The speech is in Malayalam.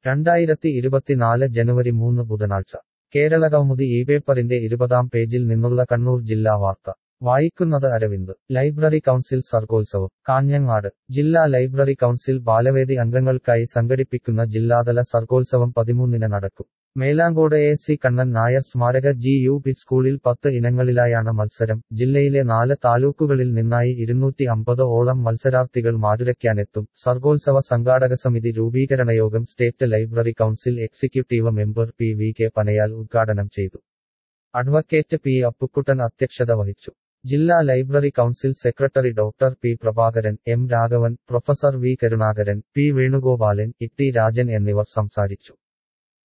രണ്ടായിരത്തി ഇരുപത്തിനാല് ജനുവരി മൂന്ന് ബുധനാഴ്ച കേരളകൗമുദി ഈ പേപ്പറിന്റെ ഇരുപതാം പേജിൽ നിന്നുള്ള കണ്ണൂർ ജില്ലാ വാർത്ത വായിക്കുന്നത് അരവിന്ദ് ലൈബ്രറി കൗൺസിൽ സർഗോത്സവം കാഞ്ഞങ്ങാട് ജില്ലാ ലൈബ്രറി കൗൺസിൽ ബാലവേദി അംഗങ്ങൾക്കായി സംഘടിപ്പിക്കുന്ന ജില്ലാതല സർഗോത്സവം പതിമൂന്നിന് നടക്കും മേലാങ്കോട് എ സി കണ്ണൻ നായർ സ്മാരക ജി യു പി സ്കൂളിൽ പത്ത് ഇനങ്ങളിലായാണ് മത്സരം ജില്ലയിലെ നാല് താലൂക്കുകളിൽ നിന്നായി ഇരുന്നൂറ്റി അമ്പത് ഓളം മത്സരാർത്ഥികൾ മാറ്റുരയ്ക്കാനെത്തും സർഗോത്സവ സംഘാടക സമിതി രൂപീകരണയോഗം state library council executive member P V K Panayal ഉദ്ഘാടനം ചെയ്തു അഡ്വക്കേറ്റ് പി അപ്പുക്കുട്ടൻ അധ്യക്ഷത വഹിച്ചു ജില്ലാ library council secretary doctor P Prabhakaran M Raghavan professor V Karunakaran P Venugopalan E T Rajan എന്നിവർ സംസാരിച്ചു